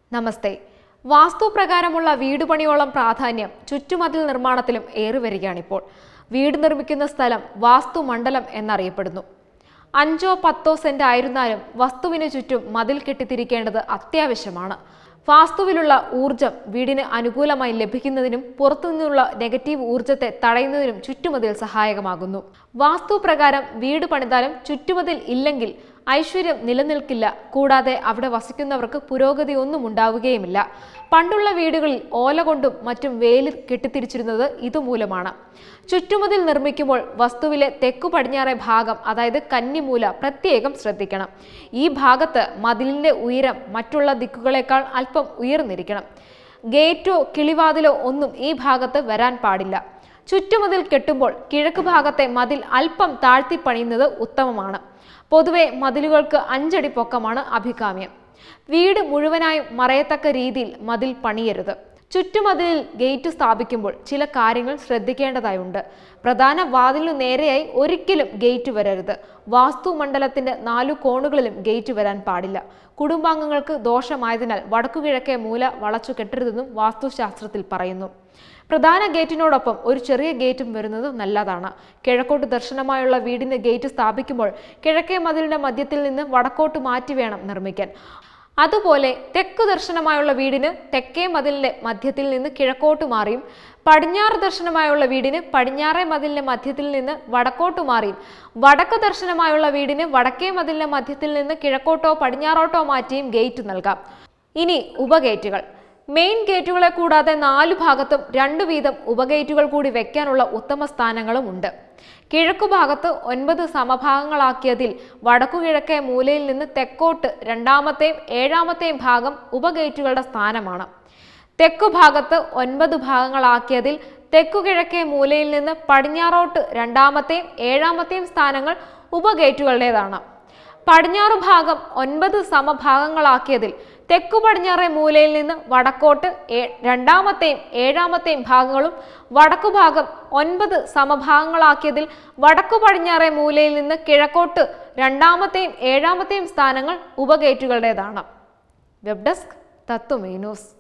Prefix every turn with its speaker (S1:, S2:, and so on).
S1: നമസ്തേ വാസ്തുപ്രകാരമുള്ള വീട് പണിയോളം പ്രാധാന്യം ചുറ്റുമതിൽ നിർമ്മാണത്തിലും ഏറിവരികയാണിപ്പോൾ വീട് നിർമ്മിക്കുന്ന സ്ഥലം വാസ്തുമണ്ഡലം എന്നറിയപ്പെടുന്നു അഞ്ചോ പത്തോ സെന്റ് ആയിരുന്നാലും വസ്തുവിന് ചുറ്റും മതിൽ കെട്ടിത്തിരിക്കേണ്ടത് അത്യാവശ്യമാണ് വാസ്തുവിലുള്ള ഊർജം വീടിന് അനുകൂലമായി ലഭിക്കുന്നതിനും പുറത്തുനിന്നുള്ള നെഗറ്റീവ് ഊർജത്തെ തടയുന്നതിനും ചുറ്റുമതിൽ സഹായകമാകുന്നു വാസ്തുപ്രകാരം വീട് പണിതാലും ചുറ്റുമതിൽ ഇല്ലെങ്കിൽ ഐശ്വര്യം നിലനിൽക്കില്ല കൂടാതെ അവിടെ വസിക്കുന്നവർക്ക് പുരോഗതി ഒന്നും ഉണ്ടാവുകയുമില്ല പണ്ടുള്ള വീടുകളിൽ ഓല കൊണ്ടും മറ്റും വേലിൽ കെട്ടിത്തിരിച്ചിരുന്നത് ഇതുമൂലമാണ് ചുറ്റുമതിൽ നിർമ്മിക്കുമ്പോൾ വസ്തുവിലെ തെക്കു പടിഞ്ഞാറേ ഭാഗം അതായത് കന്നിമൂല പ്രത്യേകം ശ്രദ്ധിക്കണം ഈ ഭാഗത്ത് മതിലിന്റെ ഉയരം മറ്റുള്ള ദിക്കുകളേക്കാൾ അല്പം ഉയർന്നിരിക്കണം ഗേറ്റോ കിളിവാതിലോ ഒന്നും ഈ ഭാഗത്ത് വരാൻ പാടില്ല ചുറ്റുമതിൽ കെട്ടുമ്പോൾ കിഴക്ക് ഭാഗത്തെ മതിൽ അല്പം താഴ്ത്തി പണിയുന്നത് ഉത്തമമാണ് പൊതുവെ മതിലുകൾക്ക് അഞ്ചടി പൊക്കമാണ് അഭികാമ്യം വീട് മുഴുവനായും മറയത്തക്ക രീതിയിൽ മതിൽ പണിയരുത് ചുറ്റുമതിലിൽ ഗേറ്റ് സ്ഥാപിക്കുമ്പോൾ ചില കാര്യങ്ങൾ ശ്രദ്ധിക്കേണ്ടതായുണ്ട് പ്രധാന വാതിലിനു നേരെയായി ഒരിക്കലും ഗേറ്റ് വരരുത് വാസ്തുമണ്ഡലത്തിന്റെ നാലു കോണുകളിലും ഗേറ്റ് വരാൻ പാടില്ല കുടുംബാംഗങ്ങൾക്ക് ദോഷമായതിനാൽ വടക്കുകിഴക്കേ മൂല വളച്ചു കെട്ടരുതെന്നും വാസ്തുശാസ്ത്രത്തിൽ പറയുന്നു പ്രധാന ഗേറ്റിനോടൊപ്പം ഒരു ചെറിയ ഗേറ്റും വരുന്നത് നല്ലതാണ് കിഴക്കോട്ട് ദർശനമായുള്ള വീടിന് ഗേറ്റ് സ്ഥാപിക്കുമ്പോൾ കിഴക്കേ മതിലിന്റെ മധ്യത്തിൽ നിന്ന് വടക്കോട്ട് മാറ്റി വേണം നിർമ്മിക്കാൻ അതുപോലെ തെക്ക് ദർശനമായുള്ള വീടിന് തെക്കേ മതിലിന്റെ മധ്യത്തിൽ നിന്ന് കിഴക്കോട്ട് മാറിയും പടിഞ്ഞാറ് ദർശനമായുള്ള വീടിന് പടിഞ്ഞാറേ മതിലിന്റെ മധ്യത്തിൽ നിന്ന് വടക്കോട്ട് മാറിയും വടക്ക് ദർശനമായുള്ള വീടിന് വടക്കേ മതിലിന്റെ മധ്യത്തിൽ നിന്ന് കിഴക്കോട്ടോ പടിഞ്ഞാറോട്ടോ മാറ്റിയും ഗേറ്റ് നൽകാം ഇനി ഉപഗേറ്റുകൾ മെയിൻ ഗേറ്റുകളെ കൂടാതെ നാലു ഭാഗത്തും രണ്ടു വീതം ഉപഗേറ്റുകൾ കൂടി വെക്കാനുള്ള ഉത്തമ സ്ഥാനങ്ങളും ഉണ്ട് കിഴക്കു ഭാഗത്ത് ഒൻപത് സമഭാഗങ്ങളാക്കിയതിൽ വടക്കുകിഴക്കേ മൂലയിൽ നിന്ന് തെക്കോട്ട് രണ്ടാമത്തെയും ഏഴാമത്തെയും ഭാഗം ഉപഗേറ്റുകളുടെ സ്ഥാനമാണ് തെക്കു ഭാഗത്ത് ഒൻപത് ഭാഗങ്ങളാക്കിയതിൽ തെക്കുകിഴക്കേ മൂലയിൽ നിന്ന് പടിഞ്ഞാറോട്ട് രണ്ടാമത്തെയും ഏഴാമത്തെയും സ്ഥാനങ്ങൾ ഉപഗേറ്റുകളുടേതാണ് പടിഞ്ഞാറ് ഭാഗം ഒൻപത് സമഭാഗങ്ങളാക്കിയതിൽ തെക്കു പടിഞ്ഞാറേ മൂലയിൽ നിന്ന് വടക്കോട്ട് ഏ- രണ്ടാമത്തെയും ഏഴാമത്തെയും ഭാഗങ്ങളും വടക്കു ഭാഗം ഒൻപത് സമഭാഗങ്ങളാക്കിയതിൽ വടക്കു പടിഞ്ഞാറേ മൂലയിൽ നിന്ന് കിഴക്കോട്ട് രണ്ടാമത്തെയും ഏഴാമത്തെയും സ്ഥാനങ്ങൾ ഉപഗേറ്റുകളുടേതാണ് വെബ് ഡെസ്ക് തത്വമേ ന്യൂസ്